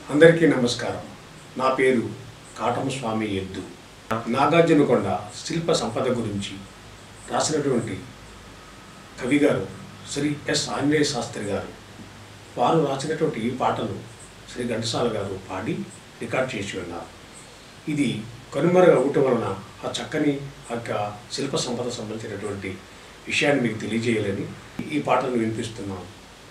అందరికీ నమస్కారం నా పేరు కాటమస్వామి ఎద్దు నాగార్జునకొండ శిల్ప సంపద గురించి రాసినటువంటి కవి గారు శ్రీ ఎస్ ఆంజనేయ శాస్త్రి గారు వారు రాసినటువంటి ఈ పాటను శ్రీ ఘంటసాల గారు పాడి రికార్డ్ చేసి ఉన్నారు ఇది కనుమరుగు అవ్వటం వలన ఆ చక్కని ఆ యొక్క శిల్ప సంపద సంబంధించినటువంటి విషయాన్ని మీకు తెలియజేయాలని ఈ పాటను వినిపిస్తున్నాను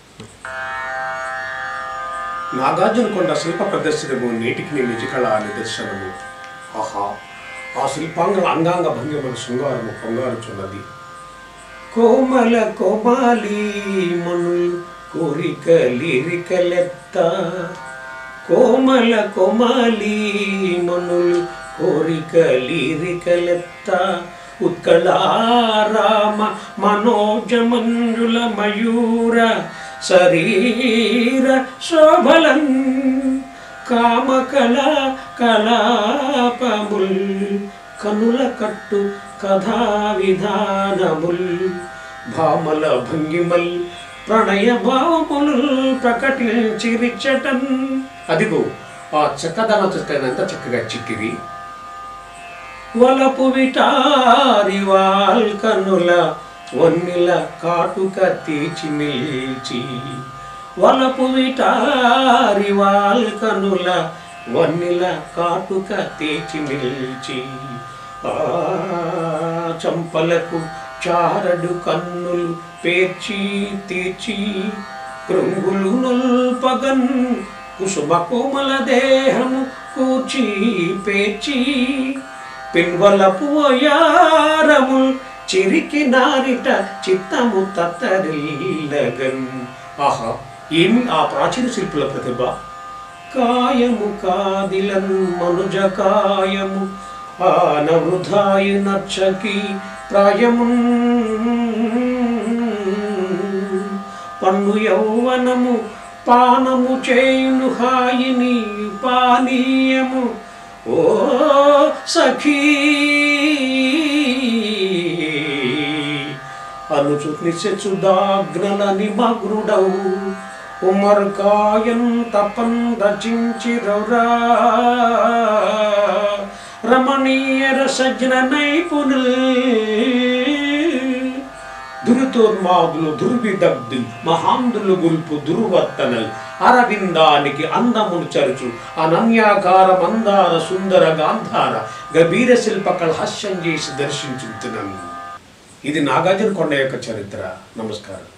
నాగార్జునకొండ శిల్ప ప్రదర్శనము నేటికి నీ నిజకళ నిదర్శనము ఆహా ఆ శిల్పాంగ అంగాంగ భంగిమల శృంగారము పొంగారుచున్నది కోమల కోమాలి మనులు కోరికలిరికలెత్త కోమల కోమాలి మనులు కోరికలిరికలెత్త ఉత్కళారామ మనోజమంజుల మయూర శరీర శోభలన్ కామకళ కలాపముల్ కనుల కట్టు కథా విధానముల్ భామల భంగిమల్ ప్రణయ భావములు ప్రకటించిరిచటన్ అదిగో ఆ చక్కదన ఎంత చక్కగా చిక్కిరి వలపు విటారి వాల్ కనుల వన్నిల కాటుక తీచి నిల్చి వలపు విటారి వాల్ కనుల వన్నిల కాటుక తీచి నిల్చి ఆ చంపలకు చారడు కన్నులు పేర్చి తీర్చి కృంగులు నొల్పగన్ కుసుమ కోమల దేహము కూర్చి పేర్చి పిన్వలపు అయారము చిరికి నారిట చిత్తము తత్తరిల్లగన్ ఆహా ఏమి ఆ ప్రాచీన శిల్పుల ప్రతిభ కాయము కాదిలన్ మనుజ కాయము ఆనవృధాయి నచ్చకి ప్రాయము పన్ను యౌవనము పానము చేయును హాయిని పానీయము ఓ సఖీ అనుచు నిశచుదాగ్నల నిమగ్నుడవు ఉమర్ కాయన్ తపన్ రచించిరౌరా రమణీయ రసజ్ఞ నైపుణుల్ దురితోన్మాదులు దుర్విదగ్ధులు మహాంధులు గుల్పు దుర్వర్తనల్ అరవిందానికి అందమును చరుచు అనన్యాకార మందార సుందర గాంధార గభీర శిల్పకళ హాస్యం చేసి దర్శించుతున్నాను ఇది నాగార్జున కొండ యొక్క చరిత్ర నమస్కారం